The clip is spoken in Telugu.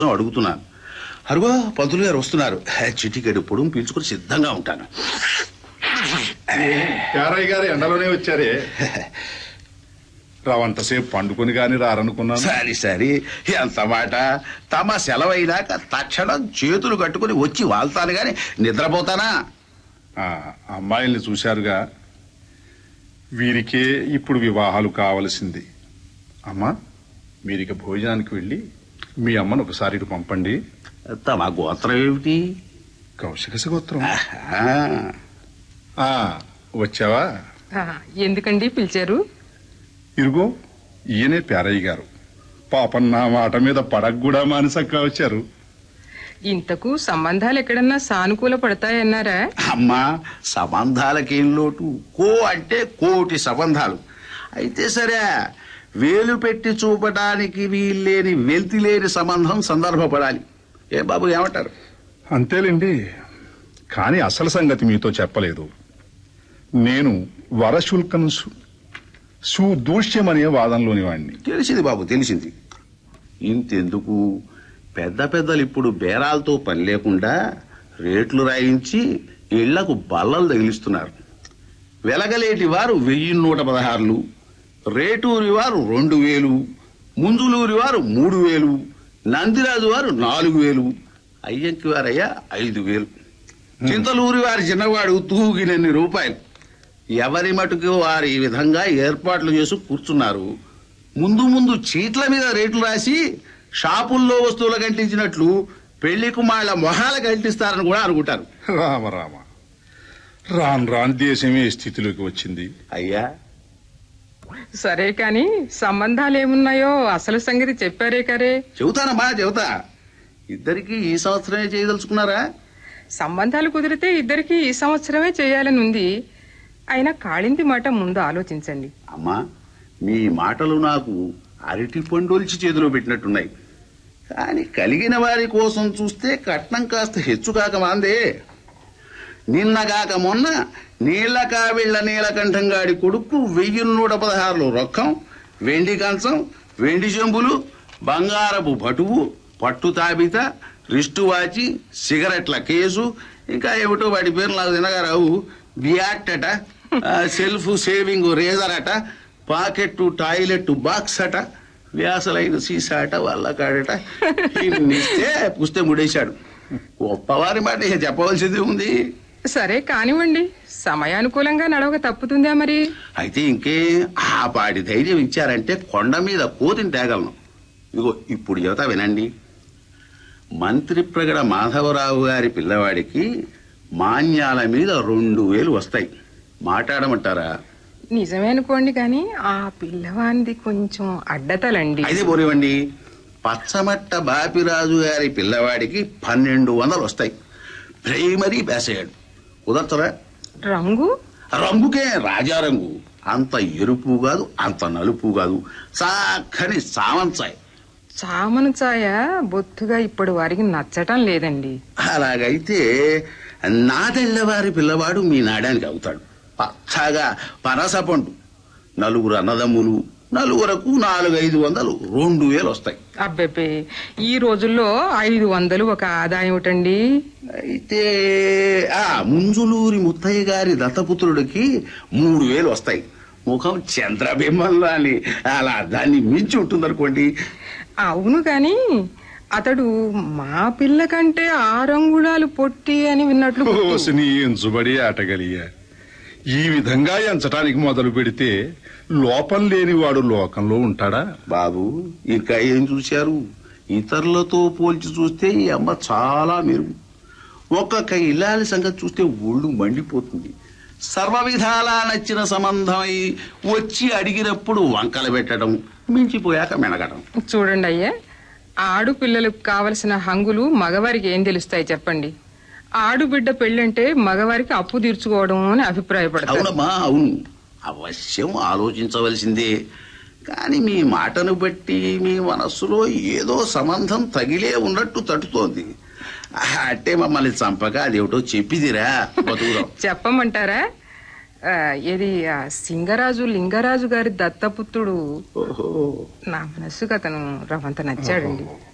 అడుగుతున్నాను అరుగో పంతులు గారు వస్తున్నారు చిటికెడు పొడుము పీల్చుకుని సిద్ధంగా ఉంటాను యారయ్య గారు ఎండలోనే వచ్చారే రావంతసేపు పండుకొని గాని రారనుకున్నాను సరి సరి ఎంత మాట తమ సెలవైనాక తక్షణం చేతులు కట్టుకుని వచ్చి వాళ్తాను గాని నిద్రపోతానా ఆ, అమ్మాయిల్ని చూశారుగా వీరికే ఇప్పుడు వివాహాలు కావలసింది అమ్మా మీరిక భోజనానికి వెళ్ళి మీ అమ్మను ఒకసారి ఇటు పంపండి తమ గోత్రం ఏమిటి కౌశిక గోత్రం ఆహా. ఆ, వచ్చావా ఆ, ఎందుకండి పిలిచారు ఇరుగో ఈయనే పేరయ్య గారు పాపం నా మాట మీద పడక కూడా మానసక్క వచ్చారు ఇంతకు సంబంధాలు ఎక్కడన్నా సానుకూల పడతాయన్నారా అమ్మా సంబంధాలకేం లోటు కో అంటే కోటి సంబంధాలు అయితే సరే వేలు పెట్టి చూపడానికి వీల్లేని వెల్తి లేని సంబంధం సందర్భపడాలి ఏ బాబు ఏమంటారు అంతేలేండి కానీ అసలు సంగతి మీతో చెప్పలేదు నేను వరశుల్కం సు- సుదూష్యమనే వాదనలోని వాణ్ణి తెలిసింది బాబు తెలిసింది ఇంతెందుకు పెద్ద పెద్దలు ఇప్పుడు బేరాలతో పని లేకుండా రేట్లు రాయించి ఇళ్లకు బల్లలు తగిలిస్తున్నారు వెలగలేటి వారు వెయ్యి నూట పదహారులు రేటూరి వారు రెండు వేలు ముంజులూరి వారు మూడు వేలు నందిరాజు వారు నాలుగు వేలు అయ్యంకి వారయ్య ఐదు వేలు చింతలూరి వారి చిన్నవాడు తూగినన్ని రూపాయలు ఎవరి మటుకు వారు ఈ విధంగా ఏర్పాట్లు చేసి కూర్చున్నారు ముందు ముందు చీట్ల మీద రేట్లు రాసి షాపుల్లో వస్తువులు కంటించినట్లు పెళ్లి కుమారుల మొహాలకు అంటిస్తారని కూడా అనుకుంటారు రామ రామ రాన్ రాన్ దేశమే ఈ స్థితిలోకి వచ్చింది అయ్యా సరే కాని సంబంధాలు ఏమున్నాయో అసలు సంగతి చెప్పారే కరే చెబుతానమ్మా చెబుతా ఇద్దరికి ఈ సంవత్సరమే చేయదలుచుకున్నారా సంబంధాలు కుదిరితే ఇద్దరికి ఈ సంవత్సరమే చేయాలని ఉంది అయినా కాళింది మాట ముందు ఆలోచించండి అమ్మా మీ మాటలు నాకు అరటి పండోల్చి చేతిలో పెట్టినట్టున్నాయి కానీ కలిగిన వారి కోసం చూస్తే కట్నం కాస్త హెచ్చు కాక మాందే నిన్నగాక మొన్న నీళ్ల కావిళ్ల నీలకంఠంగాడి కొడుకు వెయ్యి నూట పదహారులు రొక్కం వెండి కంచం వెండి చెంబులు బంగారపు భటువు పట్టు తాబిత రిస్టు వాచి సిగరెట్ల కేసు ఇంకా ఏమిటో వాటి పేరు నాకు తినగారావు బియాట్ అట ఆ, సెల్ఫ్ సేవింగ్ రేజర్ అట పాకెట్ టాయిలెట్ బాక్స్ అట వ్యాసలైన సీసా అట వల్లకాడట ఇన్నిస్తే పుస్తే ముడేశాడు గొప్పవారి మాట ఇక చెప్పవలసింది ఉంది సరే కానివ్వండి సమయానుకూలంగా నడవక తప్పుతుందా మరి అయితే ఇంకే ఆ పాటి ధైర్యం ఇచ్చారంటే కొండ మీద కోతిని తేగలను ఇగో ఇప్పుడు యువత వినండి మంత్రి ప్రగడ మాధవరావు గారి పిల్లవాడికి మాన్యాల మీద రెండు వేలు వస్తాయి మాట్లాడమంటారా నిజమే అనుకోండి కానీ ఆ పిల్లవానిది కొంచెం అడ్డతలండి అయితే పోనివ్వండి పచ్చమట్ట బాపిరాజు గారి పిల్లవాడికి పన్నెండు వందలు వస్తాయి ప్రైమరీ పాస్ అయ్యాడు కుదరతరా రంగు రంగుకే రాజారంగు అంత ఎరుపు కాదు అంత నలుపు కాదు చక్కని సామంచాయి చామను ఛాయ బొత్తుగా ఇప్పుడు వారికి నచ్చటం లేదండి అలాగైతే నాదెళ్ళవారి పిల్లవాడు మీ నాడానికి అవుతాడు పచ్చగా పనసపండు నలుగురు అన్నదమ్ములు నలుగురకు నాలుగైదు వందలు రెండు వేలు వస్తాయి అబ్బెబ్బే ఈ రోజుల్లో ఐదు వందలు ఒక ఆదాయం ఏమిటండి అయితే ఆ ముంజులూరి ముత్తయ్య గారి దత్తపుత్రుడికి మూడు వేలు వస్తాయి ముఖం చంద్రబింబంలో అని అలా దాన్ని మించి ఉంటుందనుకోండి అవును గాని అతడు మా పిల్ల కంటే ఆరంగుళాలు పొట్టి అని విన్నట్లు గుర్తు. ఓసిని ఎంచుబడి ఆటగలియా ఈ విధంగా ఎంచటానికి మొదలు పెడితే లోపం లేనివాడు లోకంలో ఉంటాడా బాబు ఇంకా ఏం చూశారు ఇతరులతో పోల్చి చూస్తే ఈ అమ్మ చాలా మెరుగు ఒక్కొక్క ఇల్లాలి సంగతి చూస్తే ఒళ్ళు మండిపోతుంది సర్వ విధాలా నచ్చిన సంబంధమై వచ్చి అడిగినప్పుడు వంకలు పెట్టడం మించిపోయాక మెనగడం చూడండి అయ్యా ఆడుపిల్లలకు కావలసిన హంగులు మగవారికి ఏం తెలుస్తాయి చెప్పండి ఆడుబిడ్డ పెళ్ళంటే మగవారికి అప్పు తీర్చుకోవడం అని అభిప్రాయపడతారు అవునమ్మా అవును అవశ్యం ఆలోచించవలసిందే కానీ మీ మాటను బట్టి మీ మనస్సులో ఏదో సంబంధం తగిలే ఉన్నట్టు తట్టుతోంది అంటే మమ్మల్ని చంపక అదేమిటో చెప్పిదిరా బతుకుదాం చెప్పమంటారా ఆ, ఏది ఆ సింగరాజు లింగరాజు గారి దత్తపుత్రుడు ఓహో నా మనస్సుకు అతను రవంత నచ్చాడండి